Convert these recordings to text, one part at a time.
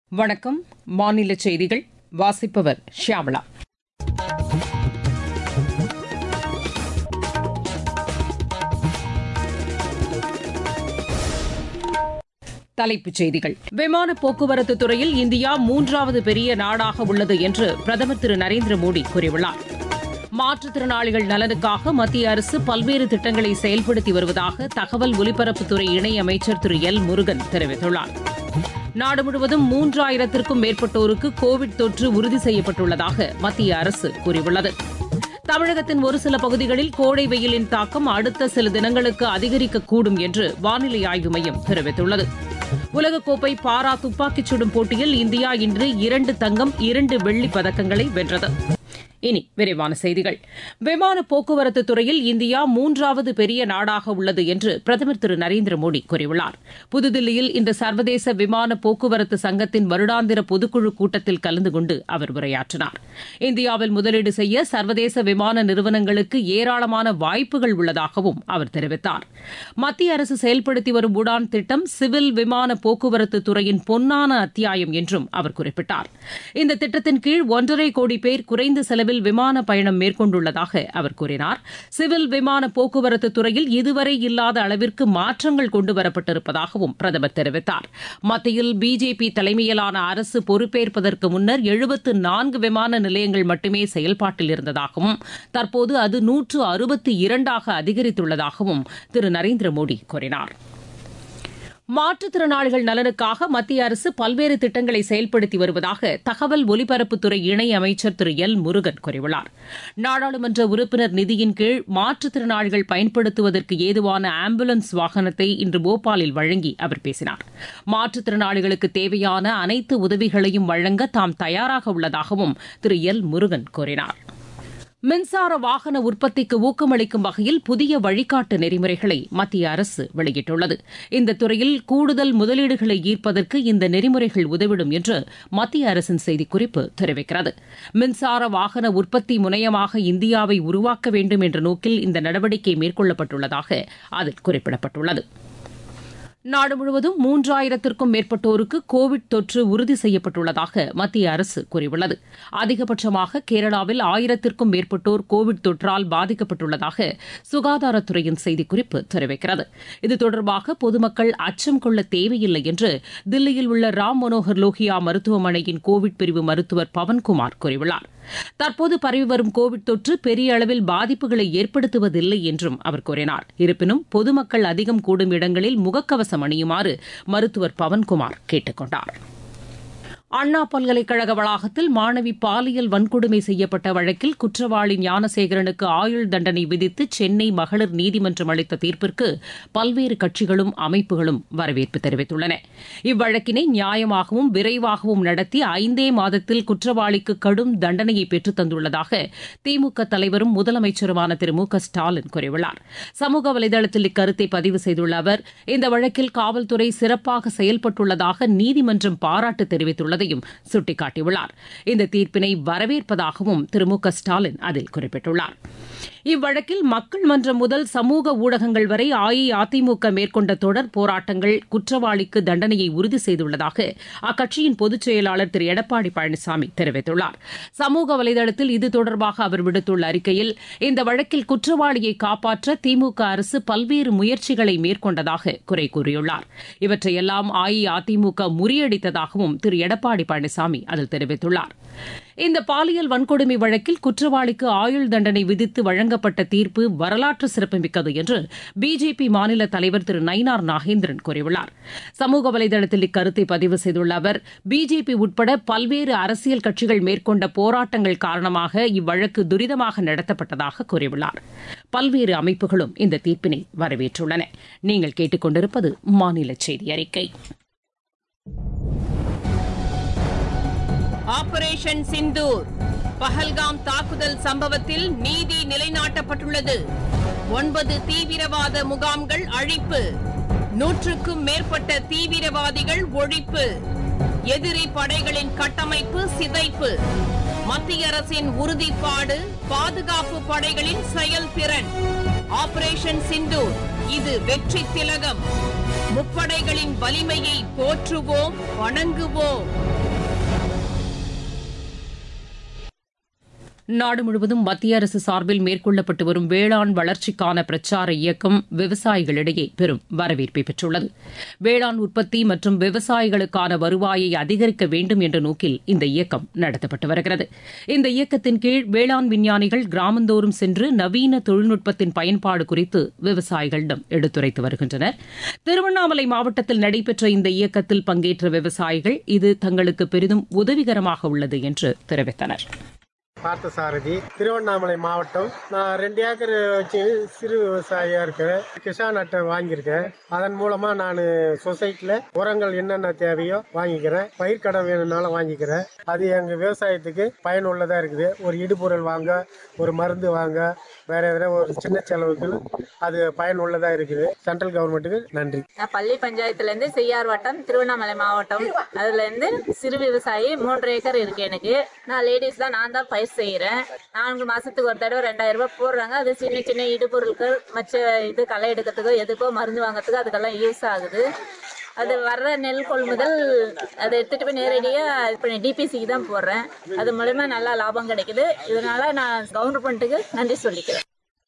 வணக்கம் மாநில செய்திகள் வாசிப்பவர் ஷியாமளா தலைப்புச் செய்திகள் விமான போக்குவரத்து துறையில் இந்தியா மூன்றாவது பெரிய நாடாக உள்ளது என்று பிரதமர் திரு நரேந்திர மோடி கூறியுள்ளார் மாற்றுத்திறனாளிகள் நலனுக்காக மத்திய அரசு பல்வேறு திட்டங்களை செயல்படுத்தி வருவதாக தகவல் ஒலிபரப்புத்துறை இணையமைச்சர் திரு எல் முருகன் தெரிவித்துள்ளார் நாடு முழுவதும் மூன்றாயிரத்திற்கும் மேற்பட்டோருக்கு கோவிட் தொற்று உறுதி செய்யப்பட்டுள்ளதாக மத்திய அரசு கூறியுள்ளது தமிழகத்தின் ஒரு சில பகுதிகளில் கோடை வெயிலின் தாக்கம் அடுத்த சில தினங்களுக்கு அதிகரிக்கக்கூடும் என்று வானிலை ஆய்வு மையம் தெரிவித்துள்ளது உலகக்கோப்பை பாரா துப்பாக்கிச் சுடும் போட்டியில் இந்தியா இன்று இரண்டு தங்கம் இரண்டு வெள்ளிப் பதக்கங்களை வென்றது இனி விரைவான செய்திகள் விமான போக்குவரத்து துறையில் இந்தியா மூன்றாவது பெரிய நாடாக உள்ளது என்று பிரதமர் திரு நரேந்திர மோடி கூறியுள்ளார் புதுதில்லியில் இன்று சர்வதேச விமான போக்குவரத்து சங்கத்தின் வருடாந்திர பொதுக்குழு கூட்டத்தில் கலந்து கொண்டு அவர் உரையாற்றினார் இந்தியாவில் முதலீடு செய்ய சர்வதேச விமான நிறுவனங்களுக்கு ஏராளமான வாய்ப்புகள் உள்ளதாகவும் அவர் தெரிவித்தார் மத்திய அரசு செயல்படுத்தி வரும் உடான் திட்டம் சிவில் விமான போக்குவரத்து துறையின் பொன்னான அத்தியாயம் என்றும் அவர் குறிப்பிட்டார் இந்த திட்டத்தின் கீழ் ஒன்றரை கோடி பேர் குறைந்த செலவில் அளவில் விமான பயணம் மேற்கொண்டுள்ளதாக அவர் கூறினார் சிவில் விமான போக்குவரத்து துறையில் இதுவரை இல்லாத அளவிற்கு மாற்றங்கள் கொண்டுவரப்பட்டிருப்பதாகவும் பிரதமர் தெரிவித்தார் மத்தியில் பிஜேபி தலைமையிலான அரசு பொறுப்பேற்பதற்கு முன்னர் எழுபத்து நான்கு விமான நிலையங்கள் மட்டுமே செயல்பாட்டில் இருந்ததாகவும் தற்போது அது நூற்று அறுபத்தி இரண்டாக அதிகரித்துள்ளதாகவும் திரு நரேந்திர மோடி கூறினார் மாற்றுத்திறனாளிகள் நலனுக்காக மத்திய அரசு பல்வேறு திட்டங்களை செயல்படுத்தி வருவதாக தகவல் ஒலிபரப்புத்துறை இணையமைச்சர் திரு எல் முருகன் கூறியுள்ளார் நாடாளுமன்ற உறுப்பினர் நிதியின் கீழ் மாற்றுத்திறனாளிகள் பயன்படுத்துவதற்கு ஏதுவான ஆம்புலன்ஸ் வாகனத்தை இன்று போபாலில் வழங்கி அவர் பேசினார் மாற்றுத்திறனாளிகளுக்கு தேவையான அனைத்து உதவிகளையும் வழங்க தாம் தயாராக உள்ளதாகவும் திரு எல் முருகன் கூறினார் மின்சார வாகன உற்பத்திக்கு ஊக்கமளிக்கும் வகையில் புதிய வழிகாட்டு நெறிமுறைகளை மத்திய அரசு வெளியிட்டுள்ளது இந்த துறையில் கூடுதல் முதலீடுகளை ஈர்ப்பதற்கு இந்த நெறிமுறைகள் உதவிடும் என்று மத்திய அரசின் செய்திக்குறிப்பு தெரிவிக்கிறது மின்சார வாகன உற்பத்தி முனையமாக இந்தியாவை உருவாக்க வேண்டும் என்ற நோக்கில் இந்த நடவடிக்கை மேற்கொள்ளப்பட்டுள்ளதாக அதில் குறிப்பிடப்பட்டுள்ளது நாடு முழுவதும் மூன்றாயிரத்திற்கும் மேற்பட்டோருக்கு கோவிட் தொற்று உறுதி செய்யப்பட்டுள்ளதாக மத்திய அரசு கூறியுள்ளது அதிகபட்சமாக கேரளாவில் ஆயிரத்திற்கும் மேற்பட்டோர் கோவிட் தொற்றால் பாதிக்கப்பட்டுள்ளதாக சுகாதாரத்துறையின் செய்திக்குறிப்பு தெரிவிக்கிறது இது தொடர்பாக பொதுமக்கள் அச்சம் கொள்ள தேவையில்லை என்று தில்லியில் உள்ள ராம் மனோகர் லோகியா மருத்துவமனையின் கோவிட் பிரிவு மருத்துவர் பவன்குமார் கூறியுள்ளார் தற்போது பரவி வரும் கோவிட் தொற்று பெரிய அளவில் பாதிப்புகளை ஏற்படுத்துவதில்லை என்றும் அவர் கூறினார் இருப்பினும் பொதுமக்கள் அதிகம் கூடும் இடங்களில் முகக்கவசம் அணியுமாறு மருத்துவர் பவன்குமார் கேட்டுக் கொண்டார் அண்ணா பல்கலைக்கழக வளாகத்தில் மாணவி பாலியல் வன்கொடுமை செய்யப்பட்ட வழக்கில் குற்றவாளி ஞானசேகரனுக்கு ஆயுள் தண்டனை விதித்து சென்னை மகளிர் நீதிமன்றம் அளித்த தீர்ப்பிற்கு பல்வேறு கட்சிகளும் அமைப்புகளும் வரவேற்பு தெரிவித்துள்ளன இவ்வழக்கினை நியாயமாகவும் விரைவாகவும் நடத்தி ஐந்தே மாதத்தில் குற்றவாளிக்கு கடும் தண்டனையை பெற்றுத் தந்துள்ளதாக திமுக தலைவரும் முதலமைச்சருமான திரு மு க ஸ்டாலின் கூறியுள்ளார் சமூக வலைதளத்தில் இக்கருத்தை பதிவு செய்துள்ள அவர் இந்த வழக்கில் காவல்துறை சிறப்பாக செயல்பட்டுள்ளதாக நீதிமன்றம் பாராட்டு தெரிவித்துள்ளது உள்ளதையும் சுட்டிக்காட்டியுள்ளார் இந்த தீர்ப்பினை வரவேற்பதாகவும் திரு மு க ஸ்டாலின் அதில் குறிப்பிட்டுள்ளார் இவ்வழக்கில் மக்கள் மன்றம் முதல் சமூக ஊடகங்கள் வரை அஇஅதிமுக மேற்கொண்ட தொடர் போராட்டங்கள் குற்றவாளிக்கு தண்டனையை உறுதி செய்துள்ளதாக அக்கட்சியின் பொதுச் செயலாளர் திரு எடப்பாடி பழனிசாமி தெரிவித்துள்ளார் சமூக வலைதளத்தில் இது தொடர்பாக அவர் விடுத்துள்ள அறிக்கையில் இந்த வழக்கில் குற்றவாளியை காப்பாற்ற திமுக அரசு பல்வேறு முயற்சிகளை மேற்கொண்டதாக குறை கூறியுள்ளார் இவற்றையெல்லாம் அஇஅதிமுக முறியடித்ததாகவும் திரு எடப்பாடி பழனிசாமி அதில் தெரிவித்துள்ளார் இந்த பாலியல் வன்கொடுமை வழக்கில் குற்றவாளிக்கு ஆயுள் தண்டனை விதித்து வழங்கப்பட்ட தீர்ப்பு வரலாற்று சிறப்புமிக்கது என்று பிஜேபி மாநில தலைவர் திரு நயினார் நாகேந்திரன் கூறியுள்ளார் சமூக வலைதளத்தில் இக்கருத்தை பதிவு செய்துள்ள அவர் பிஜேபி உட்பட பல்வேறு அரசியல் கட்சிகள் மேற்கொண்ட போராட்டங்கள் காரணமாக இவ்வழக்கு துரிதமாக நடத்தப்பட்டதாக கூறியுள்ளார் பல்வேறு அமைப்புகளும் இந்த தீர்ப்பினை வரவேற்றுள்ளன நீங்கள் கேட்டுக்கொண்டிருப்பது மாநில செய்தி அறிக்கை ஆபரேஷன் சிந்தூர் பஹல்காம் தாக்குதல் சம்பவத்தில் நீதி நிலைநாட்டப்பட்டுள்ளது ஒன்பது தீவிரவாத முகாம்கள் அழிப்பு நூற்றுக்கும் மேற்பட்ட தீவிரவாதிகள் ஒழிப்பு எதிரி படைகளின் கட்டமைப்பு சிதைப்பு மத்திய அரசின் உறுதிப்பாடு பாதுகாப்பு படைகளின் செயல்திறன் ஆபரேஷன் சிந்தூர் இது வெற்றி திலகம் முப்படைகளின் வலிமையை போற்றுவோம் வணங்குவோம் நாடு முழுவதும் மத்திய அரசு சார்பில் மேற்கொள்ளப்பட்டு வரும் வேளாண் வளர்ச்சிக்கான பிரச்சார இயக்கம் விவசாயிகளிடையே பெரும் வரவேற்பை பெற்றுள்ளது வேளாண் உற்பத்தி மற்றும் விவசாயிகளுக்கான வருவாயை அதிகரிக்க வேண்டும் என்ற நோக்கில் இந்த இயக்கம் நடத்தப்பட்டு வருகிறது இந்த இயக்கத்தின் கீழ் வேளாண் விஞ்ஞானிகள் கிராமந்தோறும் சென்று நவீன தொழில்நுட்பத்தின் பயன்பாடு குறித்து விவசாயிகளிடம் எடுத்துரைத்து வருகின்றனர் திருவண்ணாமலை மாவட்டத்தில் நடைபெற்ற இந்த இயக்கத்தில் பங்கேற்ற விவசாயிகள் இது தங்களுக்கு பெரிதும் உதவிகரமாக உள்ளது என்று தெரிவித்தனர் பார்த்தசாரதி திருவண்ணாமலை மாவட்டம் நான் ரெண்டு ஏக்கர் வச்சு சிறு விவசாயியா இருக்கேன் கிசான் அட்டை வாங்கியிருக்கேன் அதன் மூலமா நான் சொசைட்டில உரங்கள் என்னென்ன தேவையோ வாங்கிக்கிறேன் பயிர் கடன் வேணும்னாலும் வாங்கிக்கிறேன் அது எங்க விவசாயத்துக்கு பயனுள்ளதா இருக்குது ஒரு இடுபொருள் வாங்க ஒரு மருந்து வாங்க வேற எதனா ஒரு சின்ன செலவுக்கு அது பயனுள்ளதா இருக்குது சென்ட்ரல் கவர்மெண்ட்டுக்கு நன்றி நான் பள்ளி பஞ்சாயத்துல இருந்து செய்யார் வட்டம் திருவண்ணாமலை மாவட்டம் அதுல இருந்து சிறு விவசாயி மூன்று ஏக்கர் இருக்கு எனக்கு நான் லேடிஸ் தான் நான் தான் பயிர் செய்யறேன் நான்கு மாசத்துக்கு ஒரு தடவை ரெண்டாயிரம் ரூபாய் போடுறாங்க அது சின்ன சின்ன இடுபொருட்கள் மற்ற இது களை எடுக்கிறதுக்கோ எதுக்கோ மருந்து வாங்குறதுக்கோ அதுக்கெல்லாம் யூஸ் ஆகுது அது வர்ற நெல் கொள்முதல் அதை எடுத்துட்டு போய் நேரடியா இப்போ டிபிசிக்கு தான் போடுறேன் அது மூலமா நல்லா லாபம் கிடைக்குது இதனால நான் கவர்மெண்ட்டுக்கு நன்றி சொல்லிக்கிறேன்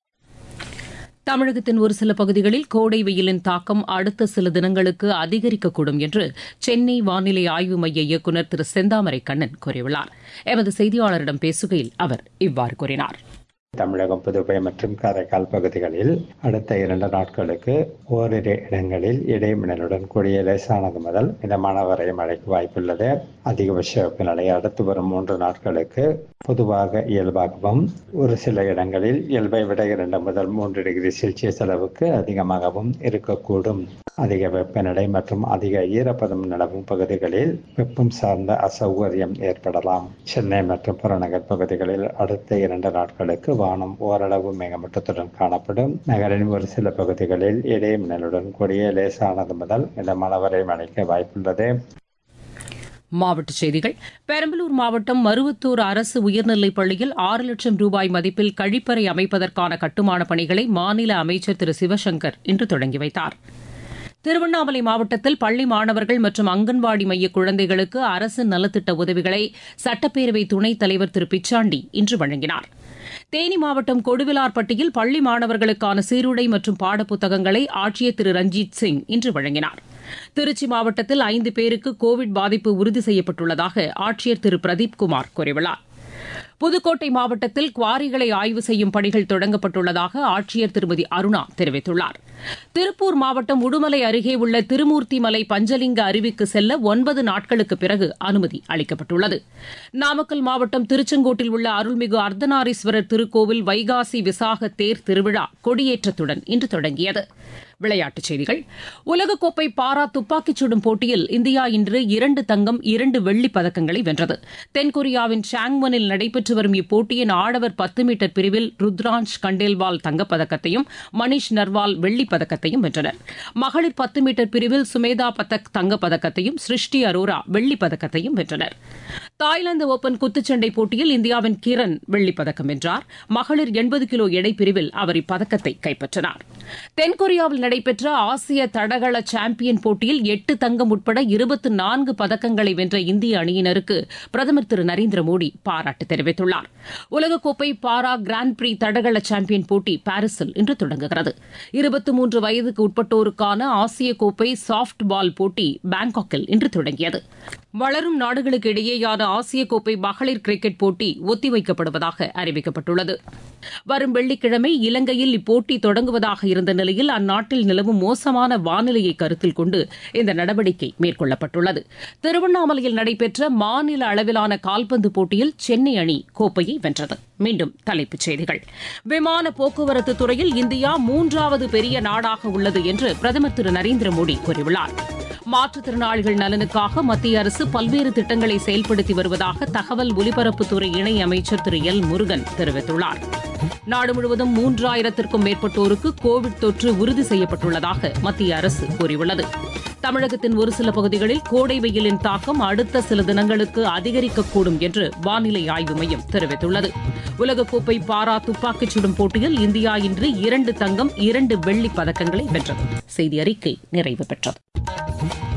தமிழகத்தின் ஒரு சில பகுதிகளில் கோடை வெயிலின் தாக்கம் அடுத்த சில தினங்களுக்கு அதிகரிக்கக்கூடும் என்று சென்னை வானிலை ஆய்வு மைய இயக்குநர் திரு செந்தாமரை கண்ணன் கூறியுள்ளார் எமது செய்தியாளரிடம் பேசுகையில் அவர் இவ்வாறு கூறினார் தமிழகம் புதுவை மற்றும் காரைக்கால் பகுதிகளில் அடுத்த இரண்டு நாட்களுக்கு ஓரிரு இடங்களில் இடைமின்னலுடன் கூடிய லேசானது முதல் மிதமான வரை மழைக்கு வாய்ப்புள்ளது அதிகபட்ச வெப்பநிலை அடுத்து வரும் மூன்று நாட்களுக்கு பொதுவாக இயல்பாகவும் ஒரு சில இடங்களில் இயல்பை விட இரண்டு முதல் மூன்று டிகிரி செல்சியஸ் அளவுக்கு அதிகமாகவும் இருக்கக்கூடும் அதிக வெப்பநிலை மற்றும் அதிக ஈரப்பதம் நிலவும் பகுதிகளில் வெப்பம் சார்ந்த அசௌகரியம் ஏற்படலாம் சென்னை மற்றும் புறநகர் பகுதிகளில் அடுத்த இரண்டு நாட்களுக்கு வானம் ஓரளவு மேகமூட்டத்துடன் காணப்படும் நகரின் ஒரு சில பகுதிகளில் இடைமின்னலுடன் கூடிய லேசானது முதல் மிதமான வரை மழைக்கு வாய்ப்புள்ளது மாவட்டச் செய்திகள் பெரம்பலூர் மாவட்டம் மருவத்தூர் அரசு உயர்நிலைப் பள்ளியில் ஆறு லட்சம் ரூபாய் மதிப்பில் கழிப்பறை அமைப்பதற்கான கட்டுமானப் பணிகளை மாநில அமைச்சர் திரு சிவசங்கர் இன்று தொடங்கி வைத்தார் திருவண்ணாமலை மாவட்டத்தில் பள்ளி மாணவர்கள் மற்றும் அங்கன்வாடி மைய குழந்தைகளுக்கு அரசு நலத்திட்ட உதவிகளை சட்டப்பேரவை துணைத் தலைவர் திரு பிச்சாண்டி இன்று வழங்கினார் தேனி மாவட்டம் கொடுவிலார்பட்டியில் பள்ளி மாணவர்களுக்கான சீருடை மற்றும் பாடப்புத்தகங்களை ஆட்சியர் திரு ரஞ்சித் சிங் இன்று வழங்கினார் திருச்சி மாவட்டத்தில் ஐந்து பேருக்கு கோவிட் பாதிப்பு உறுதி செய்யப்பட்டுள்ளதாக ஆட்சியர் திரு பிரதீப் குமார் கூறியுள்ளார் புதுக்கோட்டை மாவட்டத்தில் குவாரிகளை ஆய்வு செய்யும் பணிகள் தொடங்கப்பட்டுள்ளதாக ஆட்சியர் திருமதி அருணா தெரிவித்துள்ளார் திருப்பூர் மாவட்டம் உடுமலை அருகே உள்ள திருமூர்த்தி மலை பஞ்சலிங்க அருவிக்கு செல்ல ஒன்பது நாட்களுக்கு பிறகு அனுமதி அளிக்கப்பட்டுள்ளது நாமக்கல் மாவட்டம் திருச்செங்கோட்டில் உள்ள அருள்மிகு அர்த்தநாரீஸ்வரர் திருக்கோவில் வைகாசி விசாக தேர் திருவிழா கொடியேற்றத்துடன் இன்று தொடங்கியது விளையாட்டுச் செய்திகள் உலகக்கோப்பை பாரா துப்பாக்கிச் சுடும் போட்டியில் இந்தியா இன்று இரண்டு தங்கம் இரண்டு வெள்ளிப் பதக்கங்களை வென்றது தென்கொரியாவின் சாங்வனில் நடைபெற்று வரும் இப்போட்டியின் ஆடவர் பத்து மீட்டர் பிரிவில் ருத்ரான்ஷ் கண்டேல்வால் தங்கப்பதக்கத்தையும் மணிஷ் நர்வால் வெள்ளிப் பதக்கத்தையும் வென்றனர் மகளிர் பத்து மீட்டர் பிரிவில் சுமேதா பதக் தங்கப்பதக்கத்தையும் சிருஷ்டி அரோரா வெள்ளிப் பதக்கத்தையும் வென்றனர் தாய்லாந்து ஓபன் குத்துச்சண்டை போட்டியில் இந்தியாவின் கிரண் வெள்ளிப் பதக்கம் வென்றார் மகளிர் எண்பது கிலோ எடை பிரிவில் அவர் இப்பதக்கத்தை கைப்பற்றினார் தென்கொரியாவில் நடைபெற்ற ஆசிய தடகள சாம்பியன் போட்டியில் எட்டு தங்கம் உட்பட இருபத்தி நான்கு பதக்கங்களை வென்ற இந்திய அணியினருக்கு பிரதமர் திரு நரேந்திர மோடி பாராட்டு தெரிவித்துள்ளார் உலகக்கோப்பை பாரா கிராண்ட் பிரீ தடகள சாம்பியன் போட்டி பாரிஸில் இன்று தொடங்குகிறது இருபத்தி மூன்று வயதுக்கு உட்பட்டோருக்கான ஆசிய கோப்பை சாப்ட் பால் போட்டி பாங்காக்கில் இன்று தொடங்கியது வளரும் நாடுகளுக்கு இடையேயான ஆசிய கோப்பை மகளிர் கிரிக்கெட் போட்டி ஒத்திவைக்கப்படுவதாக அறிவிக்கப்பட்டுள்ளது வரும் வெள்ளிக்கிழமை இலங்கையில் இப்போட்டி தொடங்குவதாக இருந்த நிலையில் அந்நாட்டில் நிலவும் மோசமான வானிலையை கருத்தில் கொண்டு இந்த நடவடிக்கை மேற்கொள்ளப்பட்டுள்ளது திருவண்ணாமலையில் நடைபெற்ற மாநில அளவிலான கால்பந்து போட்டியில் சென்னை அணி கோப்பையை வென்றது மீண்டும் தலைப்புச் செய்திகள் விமான போக்குவரத்து துறையில் இந்தியா மூன்றாவது பெரிய நாடாக உள்ளது என்று பிரதமர் திரு நரேந்திர மோடி கூறியுள்ளார் மாற்றுத்திறனாளிகள் நலனுக்காக மத்திய அரசு பல்வேறு திட்டங்களை செயல்படுத்தி வருவதாக தகவல் ஒலிபரப்புத்துறை இணை அமைச்சர் திரு எல் முருகன் தெரிவித்துள்ளார் நாடு முழுவதும் மூன்றாயிரத்திற்கும் மேற்பட்டோருக்கு கோவிட் தொற்று உறுதி செய்யப்பட்டுள்ளதாக மத்திய அரசு கூறியுள்ளது தமிழகத்தின் ஒரு சில பகுதிகளில் கோடை வெயிலின் தாக்கம் அடுத்த சில தினங்களுக்கு அதிகரிக்கக்கூடும் என்று வானிலை ஆய்வு மையம் தெரிவித்துள்ளது உலகக்கோப்பை பாரா துப்பாக்கிச் சுடும் போட்டியில் இந்தியா இன்று இரண்டு தங்கம் இரண்டு வெள்ளிப் பதக்கங்களை வென்றது செய்தி அறிக்கை நிறைவு பெற்றது